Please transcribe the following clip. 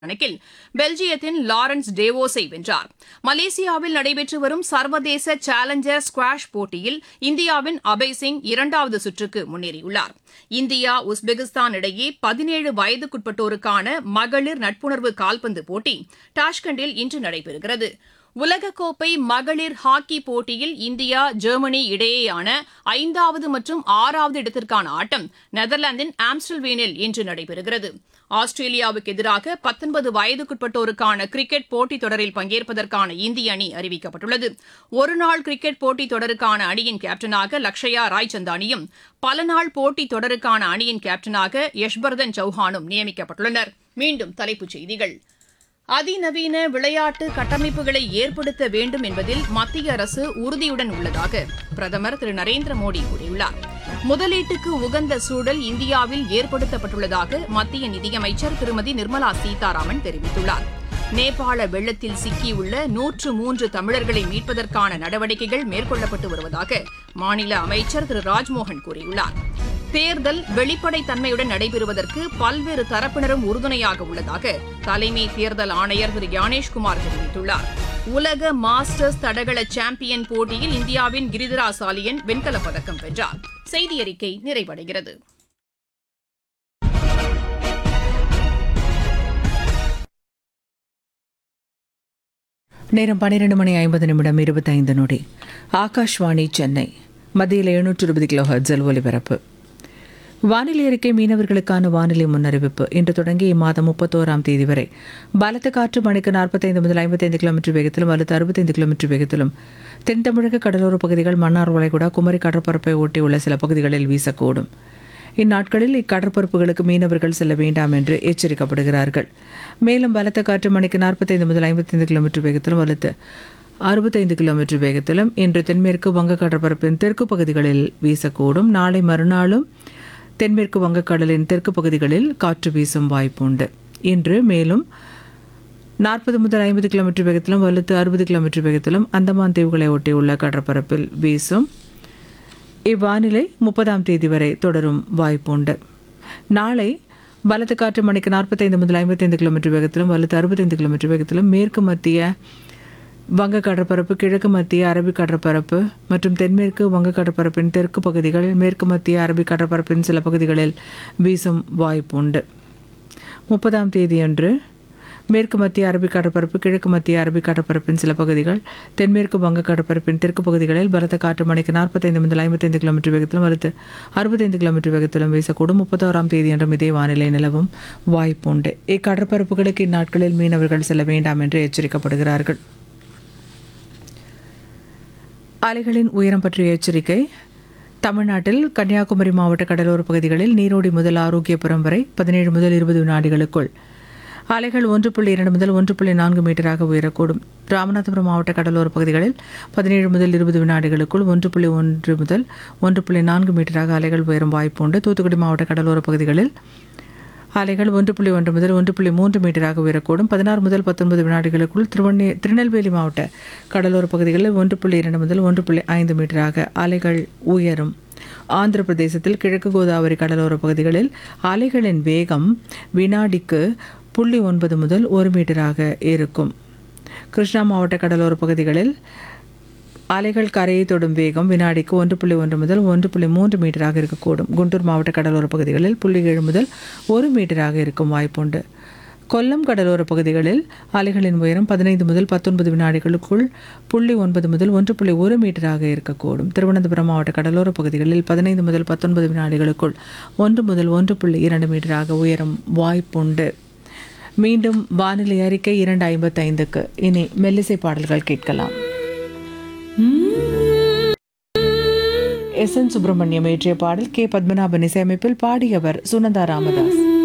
கணக்கில் பெல்ஜியத்தின் லாரன்ஸ் டேவோஸை வென்றார் மலேசியாவில் நடைபெற்று வரும் சர்வதேச சேலஞ்சர் ஸ்குவாஷ் போட்டியில் இந்தியாவின் அபய் சிங் இரண்டாவது சுற்றுக்கு முன்னேறியுள்ளார் இந்தியா உஸ்பெகிஸ்தான் இடையே பதினேழு வயதுக்குட்பட்டோருக்கான மகளிர் நட்புணர்வு கால்பந்து போட்டி டாஷ்கண்டில் இன்று நடைபெறுகிறது உலகக்கோப்பை மகளிர் ஹாக்கி போட்டியில் இந்தியா ஜெர்மனி இடையேயான ஐந்தாவது மற்றும் ஆறாவது இடத்திற்கான ஆட்டம் நெதர்லாந்தின் ஆம்ஸ்டல்வேனில் இன்று நடைபெறுகிறது ஆஸ்திரேலியாவுக்கு எதிராக பத்தொன்பது வயதுக்குட்பட்டோருக்கான கிரிக்கெட் போட்டித் தொடரில் பங்கேற்பதற்கான இந்திய அணி அறிவிக்கப்பட்டுள்ளது ஒருநாள் கிரிக்கெட் போட்டித் தொடருக்கான அணியின் கேப்டனாக லக்ஷயா ராய்சந்தானியும் பல நாள் போட்டித் தொடருக்கான அணியின் கேப்டனாக யஷ்வர்தன் சௌஹானும் நியமிக்கப்பட்டுள்ளனர் மீண்டும் தலைப்புச் செய்திகள் அதிநவீன விளையாட்டு கட்டமைப்புகளை ஏற்படுத்த வேண்டும் என்பதில் மத்திய அரசு உறுதியுடன் உள்ளதாக பிரதமர் திரு நரேந்திர மோடி கூறியுள்ளார் முதலீட்டுக்கு உகந்த சூழல் இந்தியாவில் ஏற்படுத்தப்பட்டுள்ளதாக மத்திய நிதியமைச்சர் திருமதி நிர்மலா சீதாராமன் தெரிவித்துள்ளார் நேபாள வெள்ளத்தில் சிக்கியுள்ள நூற்று மூன்று தமிழர்களை மீட்பதற்கான நடவடிக்கைகள் மேற்கொள்ளப்பட்டு வருவதாக மாநில அமைச்சர் திரு ராஜ்மோகன் கூறியுள்ளார் தேர்தல் வெளிப்படைத்தன்மையுடன் நடைபெறுவதற்கு பல்வேறு தரப்பினரும் உறுதுணையாக உள்ளதாக தலைமை தேர்தல் ஆணையர் திரு ஞானேஷ்குமார் தெரிவித்துள்ளார் உலக மாஸ்டர்ஸ் தடகள சாம்பியன் போட்டியில் இந்தியாவின் கிரிதிரா சாலியன் வெண்கலப் பதக்கம் வென்றார் செய்தி அறிக்கை நிறைவடைகிறது நேரம் பன்னிரெண்டு மணி ஐம்பது நிமிடம் இருபத்தைந்து நொடி ஆகாஷ்வாணி சென்னை மத்தியில் எழுநூற்று இருபது கிலோ ஹர்ட்ஸில் ஒலிபரப்பு வானிலை அறிக்கை மீனவர்களுக்கான வானிலை முன்னறிவிப்பு இன்று தொடங்கி இம்மாதம் முப்பத்தோராம் தேதி வரை பலத்த காற்று மணிக்கு நாற்பத்தைந்து முதல் ஐம்பத்தைந்து கிலோமீட்டர் வேகத்திலும் அல்லது அறுபத்தைந்து கிலோமீட்டர் வேகத்திலும் தென் தமிழக கடலோர பகுதிகள் மன்னார் வளைகுடா குமரி கடற்பரப்பை ஒட்டியுள்ள சில பகுதிகளில் வீசக்கூடும் இந்நாட்களில் இக்கடற்பரப்புகளுக்கு மீனவர்கள் செல்ல வேண்டாம் என்று எச்சரிக்கப்படுகிறார்கள் மேலும் பலத்த காற்று மணிக்கு நாற்பத்தைந்து முதல் ஐம்பத்தைந்து கிலோமீட்டர் வேகத்திலும் அல்லது அறுபத்தைந்து கிலோமீட்டர் வேகத்திலும் இன்று தென்மேற்கு வங்க கடற்பரப்பின் தெற்கு பகுதிகளில் வீசக்கூடும் நாளை மறுநாளும் தென்மேற்கு வங்கக்கடலின் தெற்கு பகுதிகளில் காற்று வீசும் வாய்ப்புண்டு இன்று மேலும் நாற்பது முதல் ஐம்பது கிலோமீட்டர் வேகத்திலும் வலுத்து அறுபது கிலோமீட்டர் வேகத்திலும் அந்தமான் தீவுகளை ஒட்டியுள்ள கடற்பரப்பில் வீசும் இவ்வானிலை முப்பதாம் தேதி வரை தொடரும் வாய்ப்புண்டு நாளை பலத்த காற்று மணிக்கு நாற்பத்தைந்து முதல் ஐம்பத்தைந்து கிலோமீட்டர் வேகத்திலும் வலுத்து அறுபத்தைந்து கிலோமீட்டர் வேகத்திலும் மேற்கு மத்திய வங்க கடற்பரப்பு கிழக்கு மத்திய அரபிக் கடற்பரப்பு மற்றும் தென்மேற்கு வங்க கடற்பரப்பின் தெற்கு பகுதிகள் மேற்கு மத்திய அரபிக் கடற்பரப்பின் சில பகுதிகளில் வீசும் வாய்ப்புண்டு முப்பதாம் தேதியன்று மேற்கு மத்திய அரபிக் கடற்பரப்பு கிழக்கு மத்திய அரபிக் கடற்பரப்பின் சில பகுதிகள் தென்மேற்கு வங்க கடற்பரப்பின் தெற்கு பகுதிகளில் பலத்த காற்று மணிக்கு நாற்பத்தைந்து முதல் ஐம்பத்தைந்து கிலோமீட்டர் வேகத்திலும் அடுத்து அறுபத்தைந்து கிலோமீட்டர் வேகத்திலும் வீசக்கூடும் முப்பத்தோராம் தேதி என்றும் இதே வானிலை நிலவும் வாய்ப்புண்டு இக்கடற்பரப்புகளுக்கு இந்நாட்களில் மீனவர்கள் செல்ல வேண்டாம் என்று எச்சரிக்கப்படுகிறார்கள் அலைகளின் உயரம் பற்றிய எச்சரிக்கை தமிழ்நாட்டில் கன்னியாகுமரி மாவட்ட கடலோர பகுதிகளில் நீரோடி முதல் ஆரோக்கியபுரம் வரை பதினேழு முதல் இருபது வினாடிகளுக்குள் அலைகள் ஒன்று புள்ளி இரண்டு முதல் ஒன்று புள்ளி நான்கு மீட்டராக உயரக்கூடும் ராமநாதபுரம் மாவட்ட கடலோர பகுதிகளில் பதினேழு முதல் இருபது வினாடிகளுக்குள் ஒன்று புள்ளி ஒன்று முதல் ஒன்று புள்ளி நான்கு மீட்டராக அலைகள் உயரும் வாய்ப்புண்டு தூத்துக்குடி மாவட்ட கடலோர பகுதிகளில் அலைகள் ஒன்று புள்ளி ஒன்று முதல் ஒன்று புள்ளி மூன்று மீட்டராக உயரக்கூடும் பதினாறு முதல் பத்தொன்பது வினாடிகளுக்குள் திருவண்ணே திருநெல்வேலி மாவட்ட கடலோர பகுதிகளில் ஒன்று புள்ளி இரண்டு முதல் ஒன்று புள்ளி ஐந்து மீட்டராக அலைகள் உயரும் ஆந்திர பிரதேசத்தில் கிழக்கு கோதாவரி கடலோர பகுதிகளில் அலைகளின் வேகம் வினாடிக்கு புள்ளி ஒன்பது முதல் ஒரு மீட்டராக இருக்கும் கிருஷ்ணா மாவட்ட கடலோர பகுதிகளில் அலைகள் கரையை தொடும் வேகம் வினாடிக்கு ஒன்று புள்ளி ஒன்று முதல் ஒன்று புள்ளி மூன்று மீட்டராக இருக்கக்கூடும் குண்டூர் மாவட்ட கடலோர பகுதிகளில் புள்ளி ஏழு முதல் ஒரு மீட்டராக இருக்கும் வாய்ப்புண்டு கொல்லம் கடலோர பகுதிகளில் அலைகளின் உயரம் பதினைந்து முதல் பத்தொன்பது வினாடிகளுக்குள் புள்ளி ஒன்பது முதல் ஒன்று புள்ளி ஒரு மீட்டராக இருக்கக்கூடும் திருவனந்தபுரம் மாவட்ட கடலோர பகுதிகளில் பதினைந்து முதல் பத்தொன்பது வினாடிகளுக்குள் ஒன்று முதல் ஒன்று புள்ளி இரண்டு மீட்டராக உயரும் வாய்ப்புண்டு மீண்டும் வானிலை அறிக்கை இரண்டு ஐம்பத்தைந்துக்கு இனி மெல்லிசை பாடல்கள் கேட்கலாம் எஸ் என் சுப்பிரமணியம் இயற்றிய பாடல் கே பத்மநாபன் இசையமைப்பில் பாடியவர் சுனந்தா ராமதாஸ்